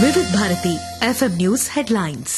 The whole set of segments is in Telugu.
వివిధ Bharati FM news headlines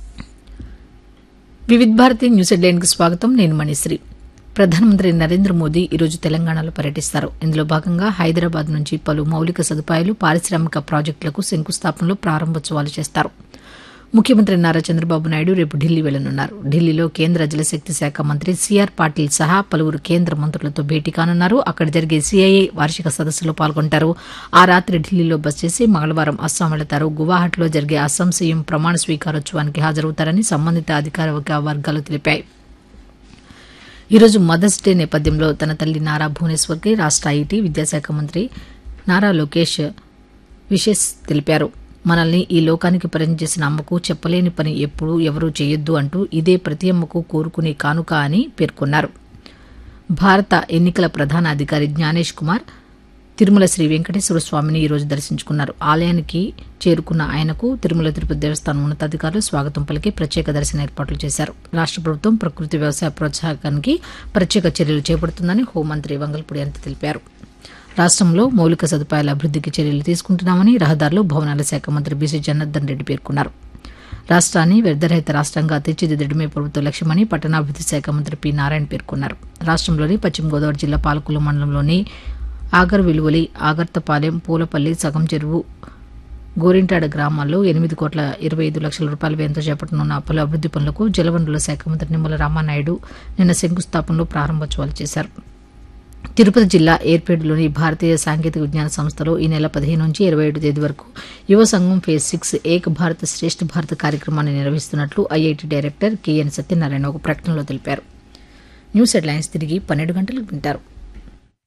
Vividh Bharati news హెడ్లైన్కి స్వాగతం నేను మణిశ్రీ ప్రధానమంత్రి నరేంద్ర మోదీ ఈరోజు తెలంగాణలో పర్యటిస్తారు ఇందులో భాగంగా హైదరాబాద్ నుంచి పలు మౌలిక సదుపాయాలు పారిశ్రామిక ప్రాజెక్టులకు శంకుస్థాపనలు ప్రారంభోత్సవాలు చేస్తారు ముఖ్యమంత్రి నారా చంద్రబాబు నాయుడు రేపు ఢిల్లీ వెళ్లనున్నారు ఢిల్లీలో కేంద్ర జలశక్తి శాఖ మంత్రి సిఆర్ పాటిల్ సహా పలువురు కేంద్ర మంత్రులతో భేటీ కానున్నారు అక్కడ జరిగే సిఐఐ వార్షిక సదస్సులో పాల్గొంటారు ఆ రాత్రి ఢిల్లీలో బస్ చేసి మంగళవారం అస్సాం వెళతారు గువాహటిలో జరిగే అస్సాం సీఎం ప్రమాణ స్వీకారోత్సవానికి హాజరవుతారని సంబంధిత అధికార వర్గాలు తెలిపాయి ఈరోజు మదర్స్ డే నేపథ్యంలో తన తల్లి నారా భువనేశ్వర్కి రాష్ట్ర ఐటీ విద్యాశాఖ మంత్రి నారా లోకేష్ విషెస్ తెలిపారు మనల్ని ఈ లోకానికి పరిచయం చేసిన అమ్మకు చెప్పలేని పని ఎప్పుడూ ఎవరూ చేయొద్దు అంటూ ఇదే ప్రతి అమ్మకు కోరుకునే కానుక అని పేర్కొన్నారు భారత ఎన్నికల ప్రధాన అధికారి జ్ఞానేష్ కుమార్ తిరుమల శ్రీ వెంకటేశ్వర స్వామిని ఈ రోజు దర్శించుకున్నారు ఆలయానికి చేరుకున్న ఆయనకు తిరుమల తిరుపతి దేవస్థానం ఉన్నతాధికారులు స్వాగతం పలికి ప్రత్యేక దర్శన ఏర్పాట్లు చేశారు రాష్ట్ర ప్రభుత్వం ప్రకృతి వ్యవసాయ ప్రోత్సాహకానికి ప్రత్యేక చర్యలు చేపడుతుందని హోంమంత్రి వంగల్పూడి అనిత తెలిపారు రాష్ట్రంలో మౌలిక సదుపాయాల అభివృద్ధికి చర్యలు తీసుకుంటున్నామని రహదారులు భవనాల శాఖ మంత్రి బీసీ జనార్దన్ రెడ్డి పేర్కొన్నారు రాష్ట్రాన్ని వ్యర్థరహిత రాష్ట్రంగా తీర్చిదిద్దడమే ప్రభుత్వ లక్ష్యమని పట్టణాభివృద్ధి శాఖ మంత్రి పి నారాయణ పేర్కొన్నారు రాష్ట్రంలోని పశ్చిమ గోదావరి జిల్లా పాలకులు మండలంలోని ఆగర్ విలువలి ఆగర్తపాలెం పూలపల్లి సగం చెరువు గోరింటాడ గ్రామాల్లో ఎనిమిది కోట్ల ఇరవై ఐదు లక్షల రూపాయల వ్యయంతో చేపట్టనున్న పలు అభివృద్ది పనులకు జలవనరుల శాఖ మంత్రి నిమ్మల రామానాయుడు నిన్న శంకుస్థాపనలో ప్రారంభోత్సవాలు చేశారు తిరుపతి జిల్లా ఏర్పేడులోని భారతీయ సాంకేతిక విజ్ఞాన సంస్థలో ఈ నెల పదిహేను నుంచి ఇరవై ఏడు తేదీ వరకు యువ సంఘం ఫేజ్ సిక్స్ ఏక్ భారత్ శ్రేష్ఠ భారత్ కార్యక్రమాన్ని నిర్వహిస్తున్నట్లు ఐఐటి డైరెక్టర్ కెఎన్ సత్యనారాయణ ఒక ప్రకటనలో తెలిపారు న్యూస్ హెడ్లైన్స్ తిరిగి పన్నెండు గంటలకు వింటారు